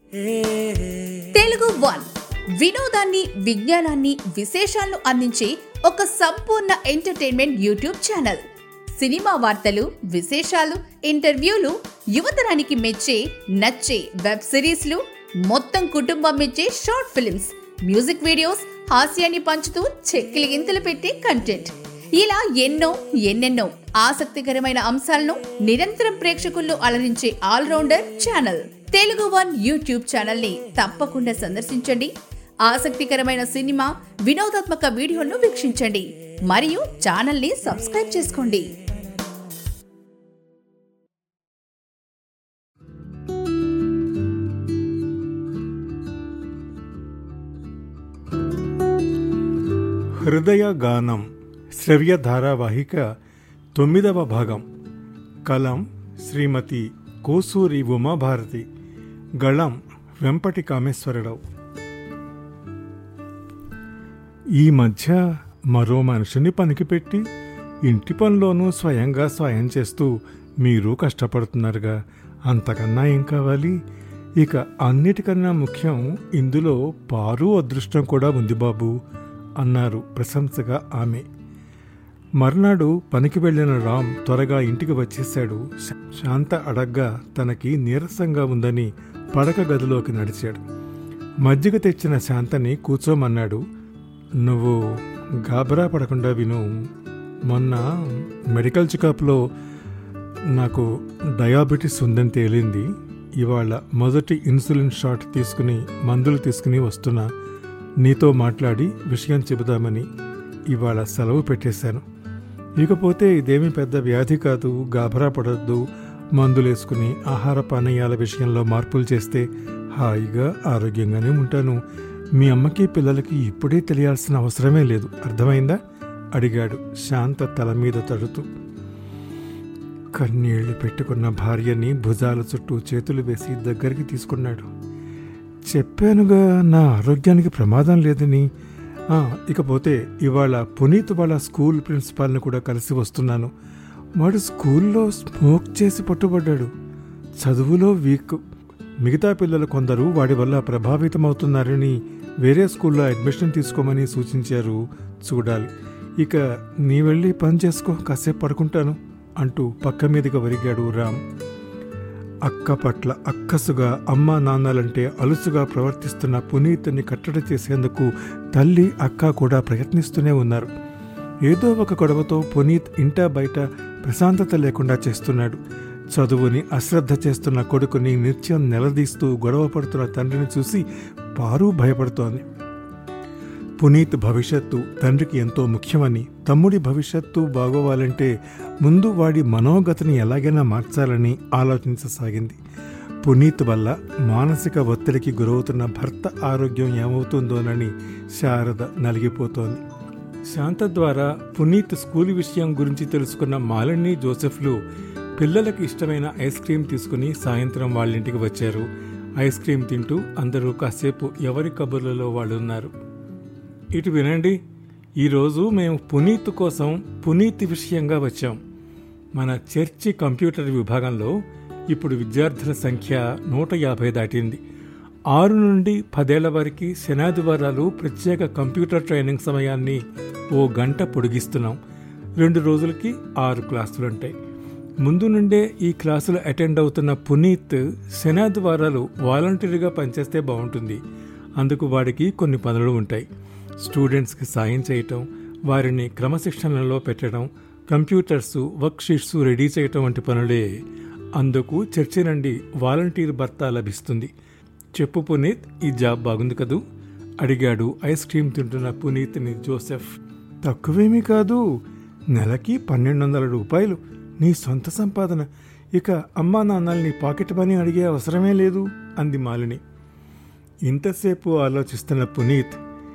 Telugu one వినోదాన్ని విజ్ఞానాన్ని విశేషాలను అందించే ఒక సంపూర్ణ ఎంటర్టైన్మెంట్ యూట్యూబ్ ఛానల్ సినిమా వార్తలు విశేషాలు ఇంటర్వ్యూలు యువతరానికి మెచ్చే నచ్చే వెబ్ సిరీస్లు మొత్తం కుటుంబం మెచ్చే షార్ట్ ఫిల్మ్స్ మ్యూజిక్ వీడియోస్ హాస్యాన్ని పంచుతూ చెక్కిలి గింతలు పెట్టే కంటెంట్ ఇలా ఎన్నో ఎన్నెన్నో ఆసక్తికరమైన అంశాలను నిరంతరం ప్రేక్షకుల్లో అలరించే allrounder channel Telugu one YouTube channel ని తప్పకుండా సందర్శించండి ఆసక్తికరమైన సినిమా వినోదాత్మక వీడియోలను వీక్షించండి మరియు ఛానల్ ని సబ్స్క్రైబ్ చేసుకోండి హృదయ గానం శ్రవ్య ధారావాహిక తొమ్మిదవ భాగం కలం శ్రీమతి కోసూరి ఉమాభారతి గళం వెంపటి కామేశ్వరరావు ఈ మధ్య మరో మనిషిని పనికిపెట్టి ఇంటి పనిలోనూ స్వయంగా స్వయం చేస్తూ మీరు కష్టపడుతున్నారుగా అంతకన్నా ఏం కావాలి ఇక అన్నిటికన్నా ముఖ్యం ఇందులో పారు అదృష్టం కూడా ఉంది బాబు అన్నారు ప్రశంసగా ఆమె మర్నాడు పనికి వెళ్ళిన రామ్ త్వరగా ఇంటికి వచ్చేశాడు శా- శాంత అడగ్గా తనకి నీరసంగా ఉందని పడక గదిలోకి నడిచాడు మజ్జిగ తెచ్చిన శాంతని కూర్చోమన్నాడు నువ్వు గాబరా పడకుండా విను మొన్న మెడికల్ చెకప్లో నాకు డయాబెటీస్ ఉందని తేలింది ఇవాళ మొదటి ఇన్సులిన్ షాట్ తీసుకుని మందులు తీసుకుని వస్తున్నా నీతో మాట్లాడి విషయం చెబుదామని ఇవాళ సెలవు పెట్టేశాను ఇకపోతే ఇదేమీ పెద్ద వ్యాధి కాదు గాబరా పడొద్దు మందులేసుకుని ఆహార పానీయాల విషయంలో మార్పులు చేస్తే హాయిగా ఆరోగ్యంగానే ఉంటాను మీ అమ్మకి పిల్లలకి ఇప్పుడే తెలియాల్సిన అవసరమే లేదు అర్థమైందా అడిగాడు శాంత తల మీద తడుతూ కన్నీళ్లు పెట్టుకున్న భార్యని భుజాల చుట్టూ చేతులు వేసి దగ్గరికి తీసుకున్నాడు చెప్పానుగా నా ఆరోగ్యానికి ప్రమాదం లేదని ఆ, ఇకపోతే ఇవాళ పునీత్ వాళ్ళ స్కూల్ ప్రిన్సిపాల్ని కూడా కలిసి వస్తున్నాను వాడు స్కూల్లో స్మోక్ చేసి పట్టుబడ్డాడు చదువులో వీక్ మిగతా పిల్లలు కొందరు వాడి వల్ల ప్రభావితమవుతున్నారని వేరే స్కూల్లో అడ్మిషన్ తీసుకోమని సూచించారు చూడాలి ఇక నీ వెళ్ళి పని చేసుకో కాసేపు పడుకుంటాను అంటూ పక్క మీదకి వరిగాడు రామ్ అక్క పట్ల అక్కసుగా అమ్మా నాన్నలంటే అలుసుగా ప్రవర్తిస్తున్న పునీత్ని కట్టడి చేసేందుకు తల్లి అక్క కూడా ప్రయత్నిస్తూనే ఉన్నారు ఏదో ఒక గొడవతో పునీత్ ఇంటా బయట ప్రశాంతత లేకుండా చేస్తున్నాడు చదువుని అశ్రద్ధ చేస్తున్న కొడుకుని నిత్యం నిలదీస్తూ గొడవ పడుతున్న తండ్రిని చూసి పారు భయపడుతోంది పునీత్ భవిష్యత్తు తండ్రికి ఎంతో ముఖ్యమని తమ్ముడి భవిష్యత్తు బాగోవాలంటే ముందు వాడి మనోగతిని ఎలాగైనా మార్చాలని ఆలోచించసాగింది పునీత్ వల్ల మానసిక ఒత్తిడికి గురవుతున్న భర్త ఆరోగ్యం ఏమవుతుందోనని శారద నలిగిపోతోంది శాంత ద్వారా పునీత్ స్కూల్ విషయం గురించి తెలుసుకున్న మాలిని జోసెఫ్లు పిల్లలకు ఇష్టమైన ఐస్ క్రీం తీసుకుని సాయంత్రం వాళ్ళింటికి వచ్చారు ఐస్ క్రీం తింటూ అందరూ కాసేపు ఎవరి కబుర్లలో వాళ్ళు ఉన్నారు ఇటు వినండి ఈరోజు మేము పునీత్ కోసం పునీత్ విషయంగా వచ్చాం మన చర్చి కంప్యూటర్ విభాగంలో ఇప్పుడు విద్యార్థుల సంఖ్య నూట యాభై దాటింది ఆరు నుండి పదేళ్ల వరకు శనాదివారాలు ప్రత్యేక కంప్యూటర్ ట్రైనింగ్ సమయాన్ని ఓ గంట పొడిగిస్తున్నాం రెండు రోజులకి ఆరు క్లాసులుంటాయి ముందు నుండే ఈ క్లాసులు అటెండ్ అవుతున్న పునీత్ శనాదివారాలు వాలంటీర్గా పనిచేస్తే బాగుంటుంది అందుకు వాడికి కొన్ని పనులు ఉంటాయి స్టూడెంట్స్కి సాయం చేయటం వారిని క్రమశిక్షణలో పెట్టడం కంప్యూటర్స్ వర్క్ షీట్స్ రెడీ చేయటం వంటి పనులే అందుకు చర్చి నుండి వాలంటీర్ భర్త లభిస్తుంది చెప్పు పునీత్ ఈ జాబ్ బాగుంది కదూ అడిగాడు ఐస్ క్రీమ్ తింటున్న పునీత్ని జోసెఫ్ తక్కువేమీ కాదు నెలకి పన్నెండు వందల రూపాయలు నీ సొంత సంపాదన ఇక అమ్మా నాన్నల్ని పాకెట్ మనీ అడిగే అవసరమే లేదు అంది మాలిని ఇంతసేపు ఆలోచిస్తున్న పునీత్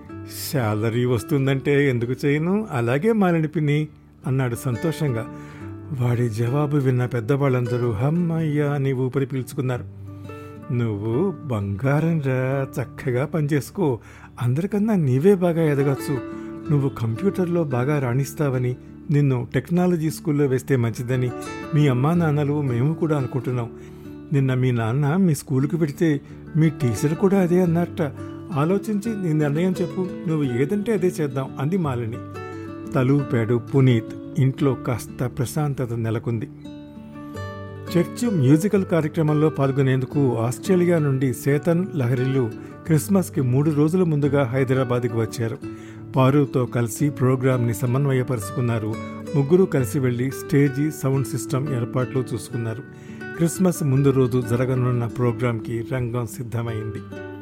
శాలరీ వస్తుందంటే ఎందుకు చేయను అలాగే మాలిని పిన్ని అన్నాడు సంతోషంగా వాడి జవాబు విన్న పెద్దవాళ్ళందరూ హమ్మయ్యా అని ఊపిరి పీల్చుకున్నారు నువ్వు బంగారం రా చక్కగా పనిచేసుకో అందరికన్నా నీవే బాగా ఎదగచ్చు నువ్వు కంప్యూటర్లో బాగా రాణిస్తావని నిన్ను టెక్నాలజీ స్కూల్లో వేస్తే మంచిదని మీ అమ్మా నాన్నలు మేము కూడా అనుకుంటున్నాం నిన్న మీ నాన్న మీ స్కూల్కి పెడితే మీ టీచర్ కూడా అదే అన్నట్ట ఆలోచించి నీ నిర్ణయం చెప్పు నువ్వు ఏదంటే అదే చేద్దాం అంది మాలిని తలూపాడు పునీత్ ఇంట్లో కాస్త ప్రశాంతత నెలకొంది చర్చ్ మ్యూజికల్ కార్యక్రమంలో పాల్గొనేందుకు ఆస్ట్రేలియా నుండి సేతన్ లహరిలు క్రిస్మస్కి మూడు రోజుల ముందుగా హైదరాబాద్కి వచ్చారు పారుతో కలిసి ప్రోగ్రాంని సమన్వయపరుచుకున్నారు ముగ్గురు కలిసి వెళ్లి స్టేజీ సౌండ్ సిస్టమ్ ఏర్పాట్లు చూసుకున్నారు క్రిస్మస్ ముందు రోజు జరగనున్న ప్రోగ్రాంకి రంగం సిద్ధమైంది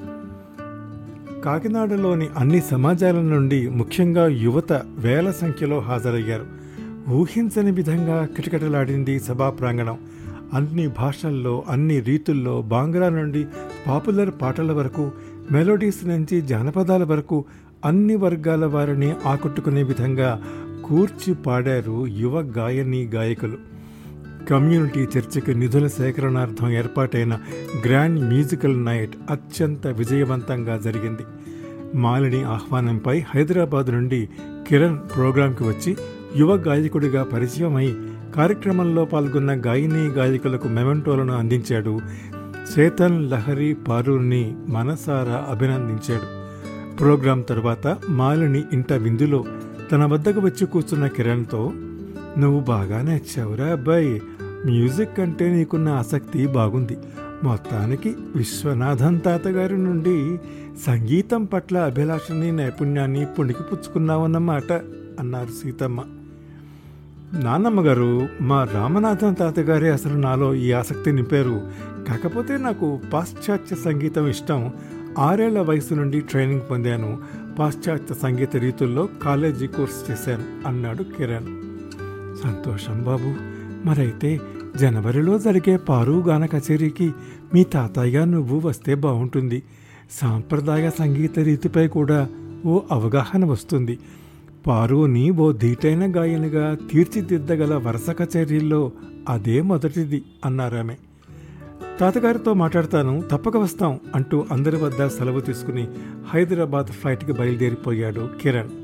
కాకినాడలోని అన్ని సమాజాల నుండి ముఖ్యంగా యువత వేల సంఖ్యలో హాజరయ్యారు ఊహించని విధంగా కిటకిటలాడింది సభా ప్రాంగణం అన్ని భాషల్లో అన్ని రీతుల్లో బాంగ్లా నుండి పాపులర్ పాటల వరకు మెలోడీస్ నుంచి జానపదాల వరకు అన్ని వర్గాల వారిని ఆకట్టుకునే విధంగా కూర్చి పాడారు యువ గాయని గాయకులు కమ్యూనిటీ చర్చికి నిధుల సేకరణార్థం ఏర్పాటైన గ్రాండ్ మ్యూజికల్ నైట్ అత్యంత విజయవంతంగా జరిగింది మాలిని ఆహ్వానంపై హైదరాబాద్ నుండి కిరణ్ ప్రోగ్రాంకి వచ్చి యువ గాయకుడిగా పరిచయమై కార్యక్రమంలో పాల్గొన్న గాయని గాయకులకు మెమెంటోలను అందించాడు చేతన్ లహరి పారూర్ని మనసారా అభినందించాడు ప్రోగ్రాం తరువాత మాలిని ఇంట విందులో తన వద్దకు వచ్చి కూర్చున్న కిరణ్తో నువ్వు బాగా నచ్చావురా అబ్బాయి మ్యూజిక్ అంటే నీకున్న ఆసక్తి బాగుంది మొత్తానికి విశ్వనాథన్ తాతగారి నుండి సంగీతం పట్ల అభిలాషని నైపుణ్యాన్ని పుణికి పుచ్చుకున్నావన్నమాట అన్నారు సీతమ్మ నాన్నమ్మ గారు మా రామనాథన్ తాతగారే అసలు నాలో ఈ ఆసక్తి నింపారు కాకపోతే నాకు పాశ్చాత్య సంగీతం ఇష్టం ఆరేళ్ల వయసు నుండి ట్రైనింగ్ పొందాను పాశ్చాత్య సంగీత రీతుల్లో కాలేజీ కోర్స్ చేశాను అన్నాడు కిరణ్ సంతోషం బాబు మరైతే జనవరిలో జరిగే పారు గాన కచేరీకి మీ తాతయ్య నువ్వు వస్తే బాగుంటుంది సాంప్రదాయ సంగీత రీతిపై కూడా ఓ అవగాహన వస్తుంది పారుని ఓ ధీటైన గాయనిగా తీర్చిదిద్దగల వరుస కచేరీల్లో అదే మొదటిది అన్నారామె తాతగారితో మాట్లాడతాను తప్పక వస్తాం అంటూ అందరి వద్ద సెలవు తీసుకుని హైదరాబాద్ ఫ్లైట్కి బయలుదేరిపోయాడు కిరణ్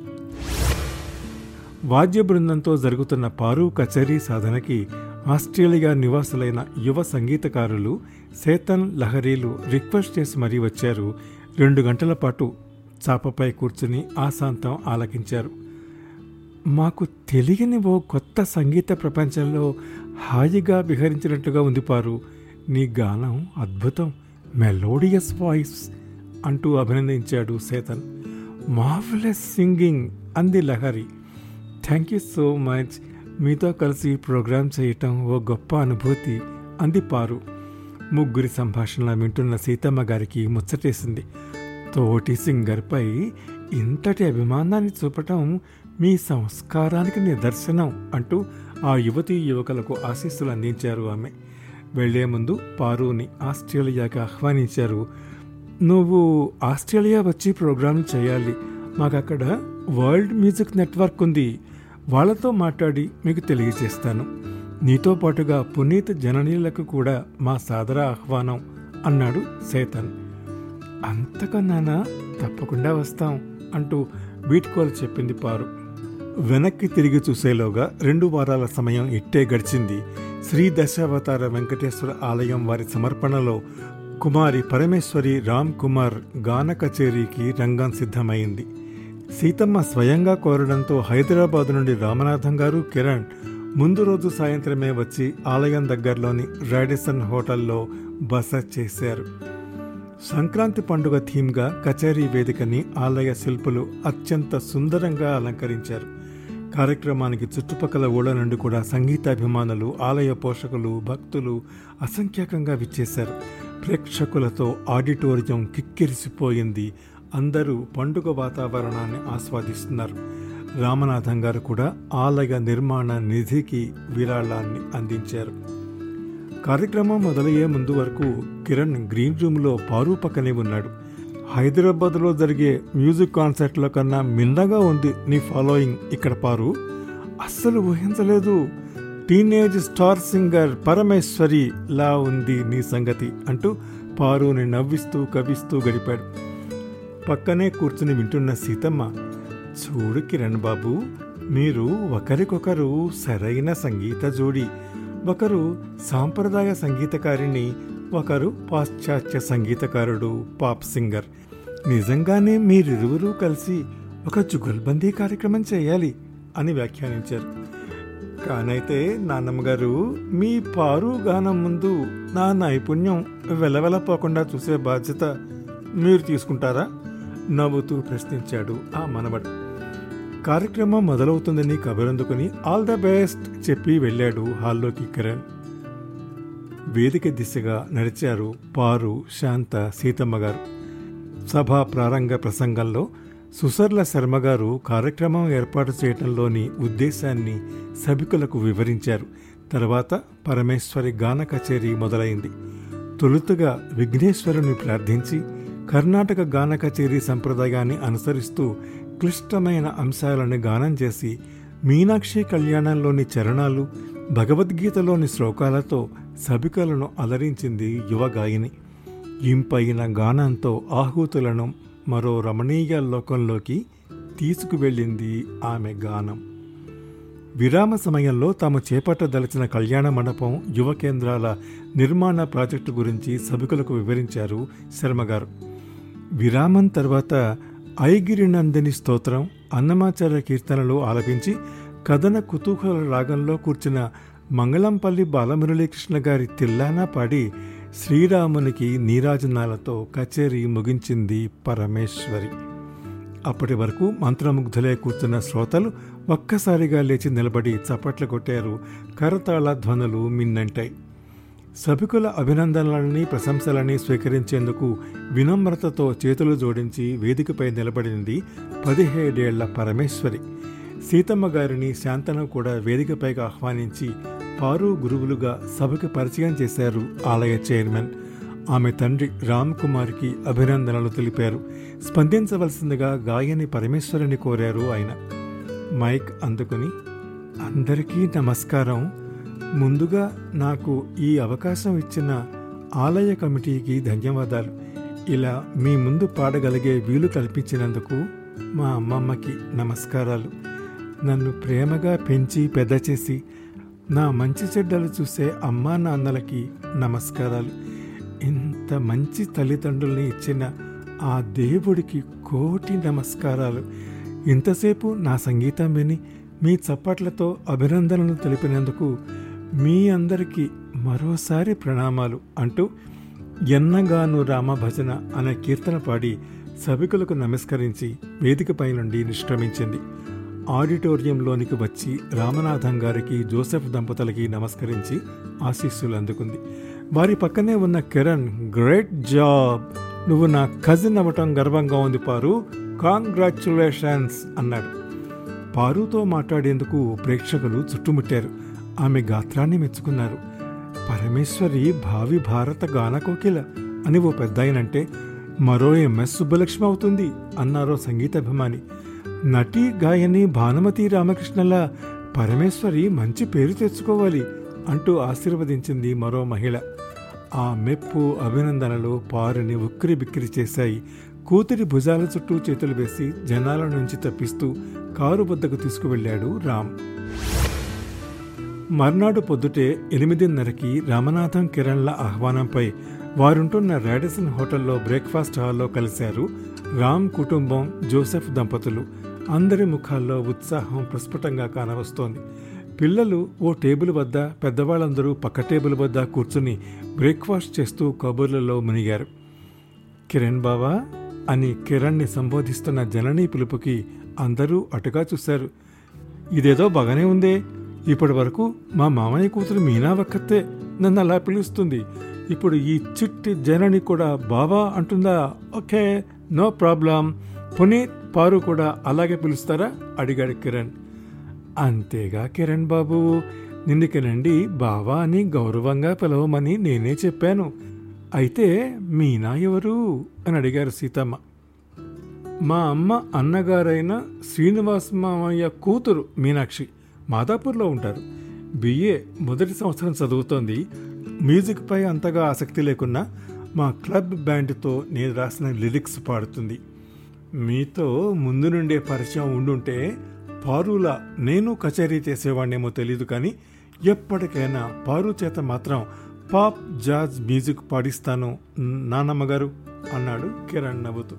వాద్య బృందంతో జరుగుతున్న పారు కచేరీ సాధనకి ఆస్ట్రేలియా నివాసులైన యువ సంగీతకారులు సేతన్ లహరీలు రిక్వెస్ట్ చేసి మరీ వచ్చారు రెండు గంటల పాటు చాపపై కూర్చుని ఆశాంతం ఆలకించారు మాకు తెలియని ఓ కొత్త సంగీత ప్రపంచంలో హాయిగా విహరించినట్టుగా ఉంది పారు నీ గానం అద్భుతం మెలోడియస్ వాయిస్ అంటూ అభినందించాడు సేతన్ మార్వలెస్ సింగింగ్ అంది Lahari thank you so much మీతో కలిసి ప్రోగ్రాం చేయటం ఓ గొప్ప అనుభూతి అంది పారు ముగ్గురి సంభాషణ వింటున్న సీతమ్మ గారికి ముచ్చటేసింది తోటి సింగర్పై ఇంతటి అభిమానాన్ని చూపటం మీ సంస్కారానికి నిదర్శనం అంటూ ఆ యువతీ యువకులకు ఆశీస్సులు అందించారు ఆమె వెళ్లే ముందు పారుని ఆస్ట్రేలియాకి ఆహ్వానించారు నువ్వు ఆస్ట్రేలియా వచ్చి ప్రోగ్రాంలు చేయాలి మాకు అక్కడ వరల్డ్ మ్యూజిక్ నెట్వర్క్ ఉంది వాళ్ళతో మాట్లాడి మీకు తెలియజేస్తాను నీతో పాటుగా పునీత్ జననీయులకు కూడా మా సాదర ఆహ్వానం అన్నాడు సేతన్ అంతకన్నానా తప్పకుండా వస్తాం అంటూ వీడ్కోలు చెప్పింది పారు వెనక్కి తిరిగి చూసేలోగా రెండు వారాల సమయం ఇట్టే గడిచింది శ్రీ దశావతార వెంకటేశ్వర ఆలయం వారి సమర్పణలో కుమారి పరమేశ్వరి రామ్ కుమార్ గాన కచేరీకి రంగం సిద్ధమైంది సీతమ్మ స్వయంగా కోరడంతో హైదరాబాద్ నుండి రామనాథం గారు కిరణ్ ముందు రోజు సాయంత్రమే వచ్చి ఆలయం దగ్గరలోని రాడిసన్ హోటల్లో బస చేశారు సంక్రాంతి పండుగ థీమ్గా కచేరీ వేదికని ఆలయ శిల్పులు అత్యంత సుందరంగా అలంకరించారు కార్యక్రమానికి చుట్టుపక్కల ఊళ్ళ నుండి కూడా సంగీతాభిమానులు ఆలయ పోషకులు భక్తులు అసంఖ్యాకంగా విచ్చేశారు ప్రేక్షకులతో ఆడిటోరియం కిక్కిరిసిపోయింది అందరూ పండుగ వాతావరణాన్ని ఆస్వాదిస్తున్నారు రామనాథం గారు కూడా ఆలయ నిర్మాణ నిధికి విరాళాన్ని అందించారు కార్యక్రమం మొదలయ్యే ముందు వరకు కిరణ్ గ్రీన్ రూమ్లో పారు పక్కనే ఉన్నాడు హైదరాబాద్లో జరిగే మ్యూజిక్ కాన్సర్ట్ల కన్నా మిన్నగా ఉంది నీ ఫాలోయింగ్ ఇక్కడ పారు అస్సలు ఊహించలేదు టీనేజ్ స్టార్ సింగర్ పరమేశ్వరి లా ఉంది నీ సంగతి అంటూ పారుని నవ్విస్తూ కవిస్తూ గడిపాడు పక్కనే కూర్చుని వింటున్న సీతమ్మ చూడు కిరణ్ బాబు మీరు ఒకరికొకరు సరైన సంగీత జోడి ఒకరు సాంప్రదాయ సంగీతకారిణి ఒకరు పాశ్చాత్య సంగీతకారుడు పాప్ సింగర్ నిజంగానే మీరిరువురు కలిసి ఒక జుగల్బందీ కార్యక్రమం చేయాలి అని వ్యాఖ్యానించారు కానైతే నాన్నమ్మగారు మీ పారు గానం ముందు నా నైపుణ్యం వెలవెలపోకుండా చూసే బాధ్యత మీరు తీసుకుంటారా నవ్వుతూ ప్రశ్నించాడు ఆ మనవడు కార్యక్రమం మొదలవుతుందని కబురందుకుని ఆల్ ద బెస్ట్ చెప్పి వెళ్ళాడు హాల్లోకి కిరణ్ వేదిక దిశగా నడిచారు పారు శాంత సీతమ్మ గారు సభా ప్రారంభ ప్రసంగంలో సుసర్ల శర్మ గారు కార్యక్రమం ఏర్పాటు చేయటంలోని ఉద్దేశాన్ని సభికులకు వివరించారు తర్వాత పరమేశ్వరి గాన కచేరీ మొదలైంది తొలుతగా విఘ్నేశ్వరుని ప్రార్థించి కర్ణాటక గాన కచేరీ సంప్రదాయాన్ని అనుసరిస్తూ క్లిష్టమైన అంశాలను గానం చేసి మీనాక్షి కళ్యాణంలోని చరణాలు భగవద్గీతలోని శ్లోకాలతో సభికలను అలరించింది యువ గాయని ఇంపైన గానంతో ఆహూతులను మరో రమణీయ లోకంలోకి తీసుకువెళ్ళింది ఆమె గానం విరామ సమయంలో తాము చేపట్టదలిచిన కళ్యాణ మండపం యువ కేంద్రాల నిర్మాణ ప్రాజెక్టు గురించి సభికులకు వివరించారు శర్మగారు విరామం తర్వాత ఐగిరినందిని స్తోత్రం అన్నమాచార్య కీర్తనలు ఆలపించి కథన కుతూహల రాగంలో కూర్చున్న మంగళంపల్లి బాలమురళీకృష్ణ గారి తిల్లానా పాడి శ్రీరామునికి నీరాజనాలతో కచేరీ ముగించింది పరమేశ్వరి అప్పటి వరకు మంత్రముగ్ధులే కూర్చున్న శ్రోతలు ఒక్కసారిగా లేచి నిలబడి చప్పట్లు కొట్టారు కరతాళ ధ్వనులు మిన్నంటాయి సభికుల అభినందనలని ప్రశంసలని స్వీకరించేందుకు వినమ్రతతో చేతులు జోడించి వేదికపై నిలబడింది పదిహేడేళ్ల పరమేశ్వరి సీతమ్మ గారిని శాంతను కూడా వేదికపైకి ఆహ్వానించి పారు గురువులుగా సభకు పరిచయం చేశారు ఆలయ చైర్మన్ ఆమె తండ్రి రామ్ కుమార్కి అభినందనలు తెలిపారు స్పందించవలసిందిగా గాయని పరమేశ్వరుని కోరారు ఆయన మైక్ అందుకుని అందరికీ నమస్కారం ముందుగా నాకు ఈ అవకాశం ఇచ్చిన ఆలయ కమిటీకి ధన్యవాదాలు ఇలా మీ ముందు పాడగలిగే వీలు కల్పించినందుకు మా అమ్మమ్మకి నమస్కారాలు నన్ను ప్రేమగా పెంచి పెద్ద చేసి నా మంచి చెడ్డలు చూసే అమ్మా నాన్నలకి నమస్కారాలు ఇంత మంచి తల్లిదండ్రుల్ని ఇచ్చిన ఆ దేవుడికి కోటి నమస్కారాలు ఇంతసేపు నా సంగీతం విని మీ చప్పట్లతో అభినందనలు తెలిపినందుకు మీ అందరికీ మరోసారి ప్రణామాలు అంటూ ఎన్నగాను రామ భజన అనే కీర్తన పాడి సభికులకు నమస్కరించి వేదికపై నుండి నిష్క్రమించింది ఆడిటోరియంలోనికి వచ్చి రామనాథం గారికి జోసెఫ్ దంపతులకి నమస్కరించి ఆశీస్సులు అందుకుంది వారి పక్కనే ఉన్న కిరణ్ గ్రేట్ జాబ్ నువ్వు నా కజిన్ అవ్వటం గర్వంగా ఉంది పారు కాంగ్రాచులేషన్స్ అన్నాడు పారుతో మాట్లాడేందుకు ప్రేక్షకులు చుట్టుముట్టారు ఆమె గాత్రాన్ని మెచ్చుకున్నారు పరమేశ్వరి భావి భారత గానకోకిల అని ఓ పెద్దాయనంటే మరో ఎంఎస్ సుబ్బలక్ష్మి అవుతుంది అన్నారో సంగీతాభిమాని నటి గాయని భానుమతి రామకృష్ణలా పరమేశ్వరి మంచి పేరు తెచ్చుకోవాలి అంటూ ఆశీర్వదించింది మరో మహిళ ఆ మెప్పు అభినందనలు పారుని ఉక్కిరి బిక్కిరి చేశాయి కూతురి భుజాల చుట్టూ చేతులు వేసి జనాల నుంచి తప్పిస్తూ కారు వద్దకు తీసుకువెళ్ళాడు రామ్ మర్నాడు పొద్దుటే ఎనిమిదిన్నరకి రామనాథం కిరణ్ల ఆహ్వానంపై వారుంటున్న రాడిసన్ హోటల్లో బ్రేక్ఫాస్ట్ హాల్లో కలిశారు రామ్ కుటుంబం జోసెఫ్ దంపతులు అందరి ముఖాల్లో ఉత్సాహం ప్రస్ఫుటంగా కానవస్తోంది పిల్లలు ఓ టేబుల్ వద్ద పెద్దవాళ్ళందరూ పక్క టేబుల్ వద్ద కూర్చుని బ్రేక్ఫాస్ట్ చేస్తూ కబుర్లలో మునిగారు కిరణ్ బావా అని కిరణ్ని సంబోధిస్తున్న జననీ పిలుపుకి అందరూ అటుగా చూశారు ఇదేదో బాగానే ఉందే ఇప్పటి వరకు మా మామయ్య కూతురు మీనా ఒక్కతే నన్ను అలా పిలుస్తుంది ఇప్పుడు ఈ చిట్టి జనని కూడా బాబా అంటుందా okay no problem Puneeth Paru కూడా అలాగే పిలుస్తారా అడిగాడు కిరణ్ అంతేగా కిరణ్ బాబు నిన్నుకి రండి బావా అని గౌరవంగా పిలవమని నేనే చెప్పాను అయితే మీనా ఎవరు అని అడిగారు సీతమ్మ మా అమ్మ అన్నగారైన శ్రీనివాస్ మామయ్య కూతురు మీనాక్షి మాదాపూర్లో ఉంటారు బిఏ మొదటి సంవత్సరం చదువుతోంది మ్యూజిక్పై అంతగా ఆసక్తి లేకున్నా మా క్లబ్ బ్యాండ్తో నేను రాసిన లిరిక్స్ పాడుతుంది మీతో ముందు నుండే పరిచయం ఉండుంటే పారులా నేను కచేరీ చేసేవాడినేమో తెలియదు కానీ ఎప్పటికైనా పారు చేత మాత్రం పాప్ జాజ్ మ్యూజిక్ పాడిస్తాను నానమ్మ గారు అన్నాడు కిరణ్ నవ్వుతూ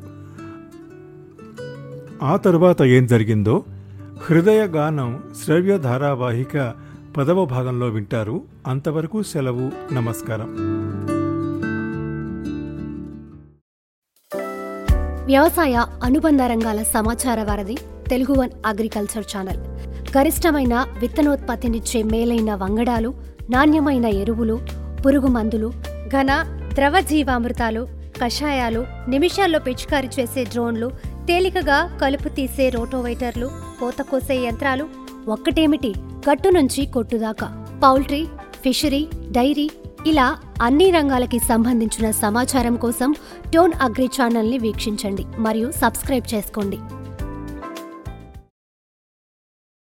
ఆ తరువాత ఏం జరిగిందో హృదయ గానం శ్రవ్య ధారావాహిక పదవ భాగంలో వింటారు అంతవరకు సెలవు నమస్కారం వ్యవసాయ అనుబంధ రంగాల సమాచార వారధి తెలుగు వన్ అగ్రికల్చర్ ఛానల్ గరిష్టమైన విత్తనోత్పత్తినిచ్చే మేలైన వంగడాలు నాణ్యమైన ఎరువులు పురుగు మందులు ఘన ద్రవ జీవామృతాలు కషాయాలు నిమిషాల్లో పిచికారీ చేసే డ్రోన్లు తేలికగా కలుపు తీసే రోటోవైటర్లు కోత కోసే యంత్రాలు ఒక్కటేమిటి గట్టు నుంచి కొట్టుదాకా పౌల్ట్రీ ఫిషరీ డైరీ ఇలా అన్ని రంగాలకి సంబంధించిన సమాచారం కోసం టోన్ అగ్రి ఛానల్ని వీక్షించండి మరియు సబ్స్క్రైబ్ చేసుకోండి